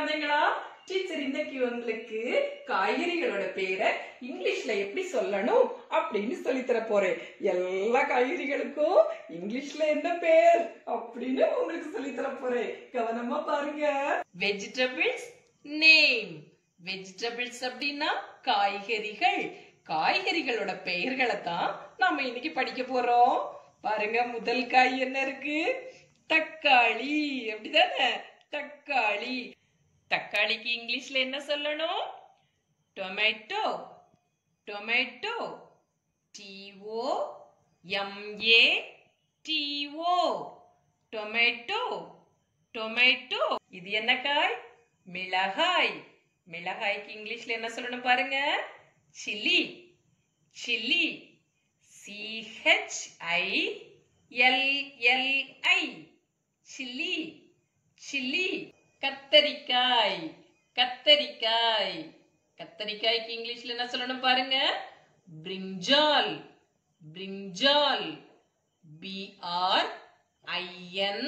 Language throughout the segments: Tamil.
குழந்தைங்களா டீச்சர் இன்னைக்கு உங்களுக்கு காய்கறிகளோட பேரை இங்கிலீஷ்ல எப்படி சொல்லணும் அப்படின்னு சொல்லி தர போறேன் எல்லா காய்கறிகளுக்கும் இங்கிலீஷ்ல என்ன பேர் அப்படின்னு உங்களுக்கு சொல்லி தர போறேன் கவனமா பாருங்க வெஜிடபிள்ஸ் நேம் வெஜிடபிள்ஸ் அப்படின்னா காய்கறிகள் காய்கறிகளோட பெயர்களை தான் நாம இன்னைக்கு படிக்க போறோம் பாருங்க முதல் காய் என்ன இருக்கு தக்காளி அப்படிதானே தக்காளி தக்காளிக்கு இங்கிலீஷ்ல என்ன சொல்லணும் tomato tomato T O M A T O tomato tomato இது என்ன காய் மிளகாய் மிளகாய்க்கு இங்கிலீஷ்ல என்ன சொல்லணும் பாருங்க chilli chilli C H I L L I chilli chilli கத்தரிக்காய் கத்தரிக்காய் கத்தரிக்காய்க்கு இங்கிலீஷ்ல என்ன சொல்லணும் பாருங்க brinjal brinjal B R I N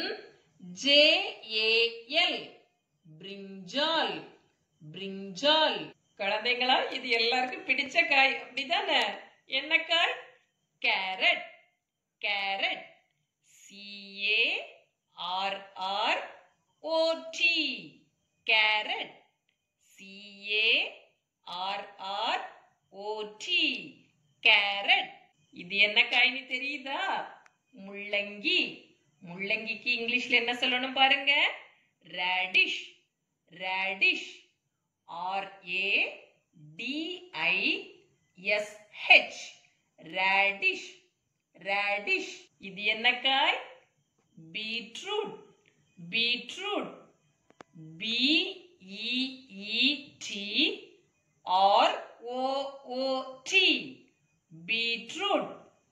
J A L brinjal brinjal குழந்தைங்களா இது எல்லாருக்கும் பிடிச்ச காய் அப்படிதானே என்ன காய் carrot carrot C A R R O T carrot C A R R O T carrot இது என்ன காய்னு தெரியுதா முள்ளங்கி முள்ளங்கிக்கு இங்கிலீஷ்ல என்ன சொல்லணும் பாருங்க radish radish R A D I S H radish radish இது என்ன காய் beetroot beetroot B E E T R O O T beetroot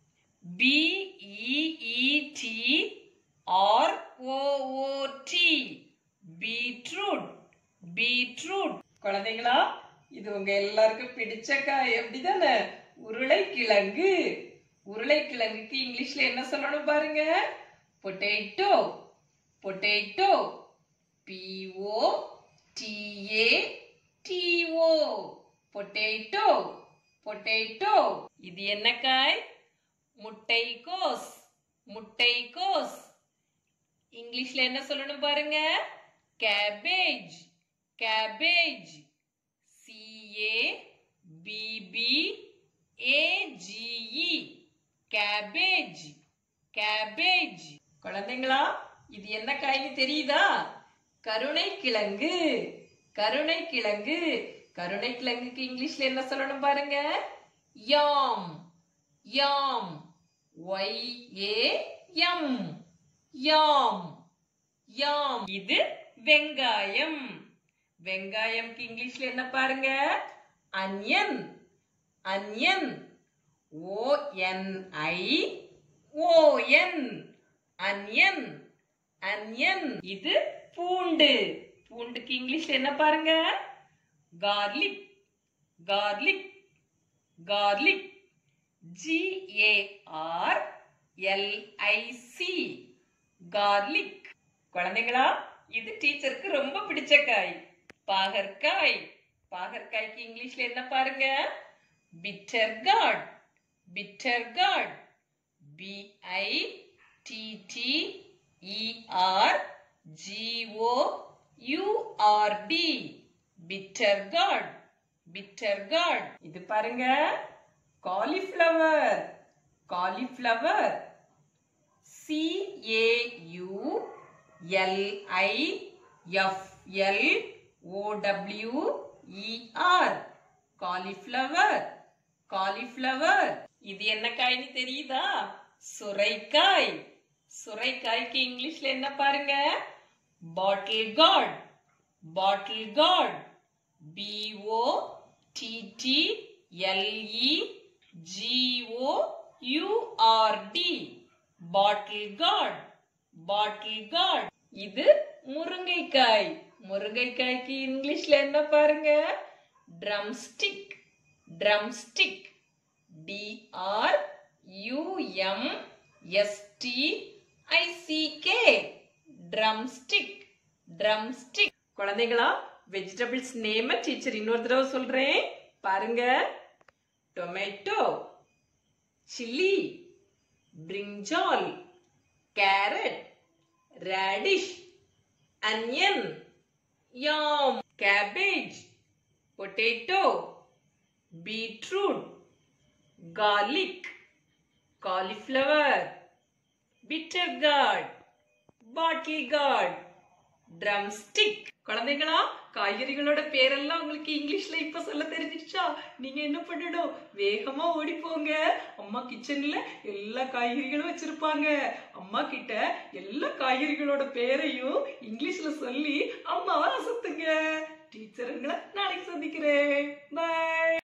B E E T R O O T beetroot beetroot குழந்தைங்களா இது உங்க எல்லாருக்கும் பிடிச்ச காய் அப்படிதானே உருளைக்கிழங்கு உருளைக்கிழங்குக்கு இங்கிலீஷ்ல என்ன சொல்லணும் பாருங்க potato potato P O T A T O potato potato இது என்ன காய் முட்டைக்கோஸ் முட்டைக்கோஸ் இங்கிலீஷ்ல என்ன சொல்லணும் பாருங்க cabbage cabbage C A B B A G E cabbage cabbage குழந்தைங்களா இது என்ன காய்னு தெரியுதா கருணைக்கிழங்கு கருணைக்கிழங்கு கருணைக்கிழங்குக்கு இங்கிலீஷ்ல என்ன சொல்லணும் பாருங்க யாம் யாம் ஒய் ஏ எம் யாம் யாம் இது வெங்காயம் வெங்காயம்க்கு இங்கிலீஷ்ல என்ன பாருங்க அன்யன் அன்யன் ஓ என் ஐ ஓ என் அன்யன் அன்யன் இது பூண்டு பூண்டுக்கு இங்கிலீஷ்ல என்ன பாருங்க garlic garlic garlic G A R L I C garlic குழந்தைங்களா இது டீச்சருக்கு ரொம்ப பிடிச்ச காய் பாகற்காய் பாகற்காய்க்கு இங்கிலீஷ்ல என்ன பாருங்க bitter gourd bitter gourd B I T T E R G O U R D bitter gourd bitter gourd இது பாருங்க cauliflower cauliflower C A U L I F L O W E R cauliflower cauliflower இது என்ன காய்னு தெரியுதா சுரைக்காய் சுரைக்காய்க்கு இங்கிலீஷ்ல என்ன பாருங்க bottle gourd bottle gourd B O T T L E G O U R D bottle gourd bottle gourd இது முருங்கைக்காய் முருங்கைக்காய்க்கு இங்கிலீஷ்ல என்ன பாருங்க drumstick drumstick D R U M S T I C K drumstick drumstick குழந்தைகளா வெஜிடபிள்ஸ் நேம டீச்சர் இன்னொரு தடவை சொல்றேன் பாருங்க tomato chilli brinjal carrot radish onion yam cabbage potato beetroot garlic cauliflower bitter gourd bottle gourd drumstick குழந்தைங்களா காய்கறிகளோட பேரெல்லாம் உங்களுக்கு இங்கிலீஷ்ல இப்ப சொல்ல தெரிஞ்சிருச்சா நீங்க என்ன பண்ணணும் வேகமா ஓடி போங்க அம்மா கிச்சன்ல எல்லா காய்கறிகளும் வச்சிருப்பாங்க அம்மா கிட்ட எல்லா காய்கறிகளோட பேரையும் இங்கிலீஷ்ல சொல்லி அம்மாவை அசத்துங்க டீச்சருங்களை நாளைக்கு சந்திக்கிறேன் பை